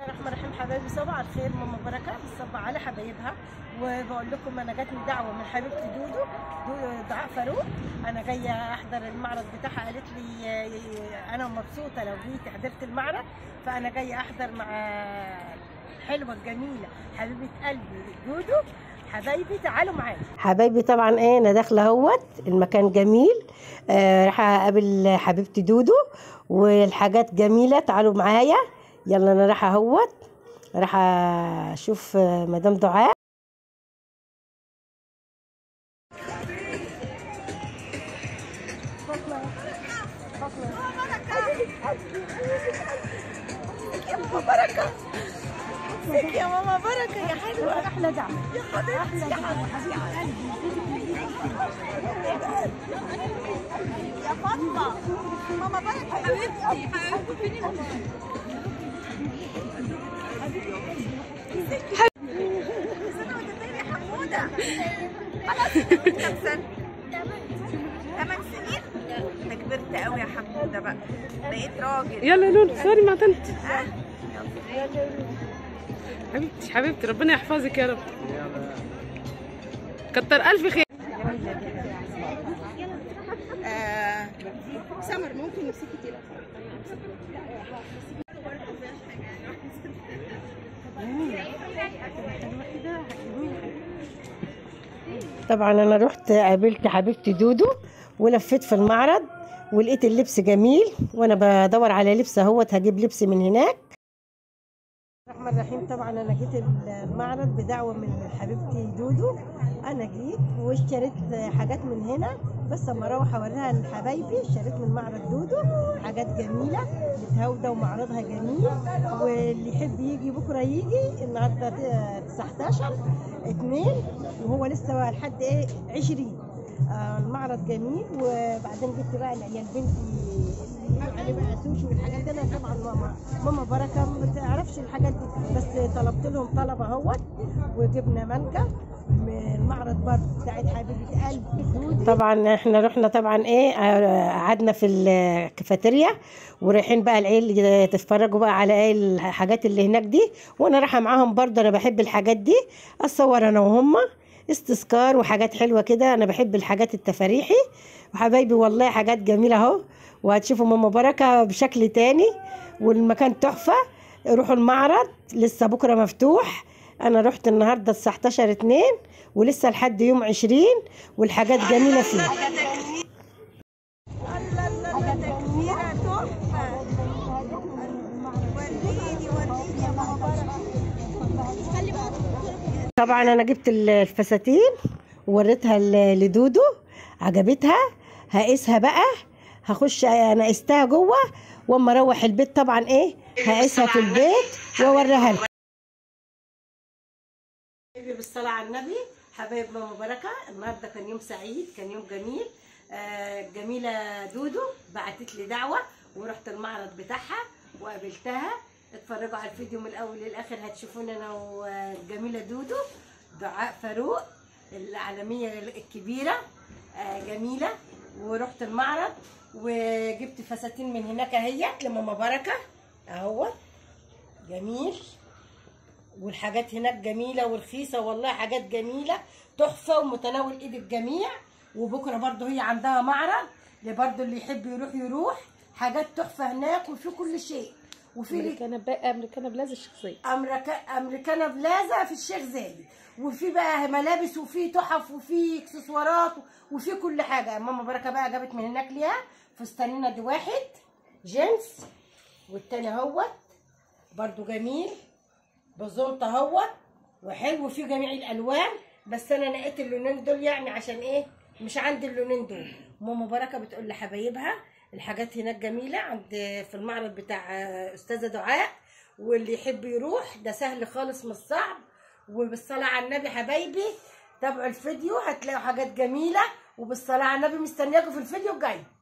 الرحمن الرحيم حبايبي صباح الخير ماما بركه بتصبح على حبايبها وبقول لكم انا جاتني دعوه من حبيبتي دودو دودو دعاء فاروق انا جايه احضر المعرض بتاعها قالت لي آه، انا مبسوطه لو جيت حضرت المعرض فانا جايه احضر مع الحلوه الجميله حبيبه قلبي دودو حبايبي تعالوا معايا حبايبي طبعا ايه انا داخله اهوت المكان جميل آه راح اقابل حبيبتي دودو والحاجات جميله تعالوا معايا يلا انا رايحه اهوت راح اشوف آه، مدام دعاء يا ماما بركه ازيك يا ماما بركه يا حلوه احلى دعم يا حبيبتي يا حبيبتي يا فاطمه ماما بركه حبيبتي حبيبتي كم سنة؟ ثمان سنين؟ انت كبرت قوي يا حمودة بقى بقيت راجل يلا يا لولو سوري مع طنط ها؟ حبيبتي حبيبتي ربنا يحفظك يا رب كتر الف خير آه، سمر ممكن نمسكي تليفون طبعا انا رحت قابلت حبيبتي دودو ولفيت في المعرض ولقيت اللبس جميل وانا بدور على لبس اهوت هجيب لبس من هناك الرحمن الرحيم طبعا انا جيت المعرض بدعوه من حبيبتي دودو انا جيت واشتريت حاجات من هنا بس اما اروح اوريها لحبايبي اشتريت من معرض دودو حاجات جميله متهاوده ومعرضها جميل واللي يحب يجي بكره يجي النهارده 19 اتنين وهو لسه لحد ايه 20 آه المعرض جميل وبعدين جبت بقى العيال بنتي اللي بيقولوا عليه بقى سوشي والحاجات دي انا طبعا ماما ماما بركه ما بتعرفش الحاجات دي بس طلبت لهم طلب اهوت وجبنا مانجا من المعرض برضه بتاعت حبيبه قلبي طبعا احنا رحنا طبعا ايه آه، قعدنا في الكافيتيريا ورايحين بقى العيل يتفرجوا بقى على ايه الحاجات اللي هناك دي وانا رايحه معاهم برضه انا بحب الحاجات دي اتصور انا وهم استذكار وحاجات حلوه كده انا بحب الحاجات التفاريحي وحبايبي والله حاجات جميله اهو وهتشوفوا ماما بركه بشكل تاني والمكان تحفه روحوا المعرض لسه بكره مفتوح انا رحت النهارده الساعه 11 2 ولسه لحد يوم 20 والحاجات جميله فيه الله الله ده كبيرة تحفة وريني وريني يا ماما طبعا انا جبت الفساتين ووريتها ل- لدودو عجبتها هقيسها بقى هخش انا قستها جوه واما اروح البيت طبعا ايه هقيسها في البيت واوريها لكم حبيبي بالصلاة على النبي حبايب ماما بركة النهارده كان يوم سعيد كان يوم جميل آه جميلة دودو بعتت لي دعوة ورحت المعرض بتاعها وقابلتها اتفرجوا على الفيديو من الاول للاخر هتشوفوني انا والجميلة دودو دعاء فاروق العالمية الكبيرة آه جميلة ورحت المعرض وجبت فساتين من هناك اهيت لماما بركة اهو جميل والحاجات هناك جميلة ورخيصة والله حاجات جميلة تحفة ومتناول ايد الجميع وبكرة برضو هي عندها معرض اللي برضو اللي يحب يروح يروح حاجات تحفة هناك وفي كل شيء وفي امريكانا بقى امريكانا بلازا الشخصيه أمريكا امريكانا بلازا في الشيخ زايد وفي بقى ملابس وفي تحف وفي اكسسوارات وفي كل حاجه ماما بركه بقى جابت من هناك ليها فستانينا دي واحد جينز والتاني اهوت برضو جميل بزونت اهوت وحلو فيه جميع الالوان بس انا نقيت اللونين دول يعني عشان ايه مش عندي اللونين دول ماما بركه بتقول لحبايبها الحاجات هناك جميله عند في المعرض بتاع آه، استاذه دعاء واللي يحب يروح ده سهل خالص مش صعب وبالصلاه على النبي حبايبي تابعوا الفيديو هتلاقوا حاجات جميله وبالصلاه على النبي مستنياكم في الفيديو الجاي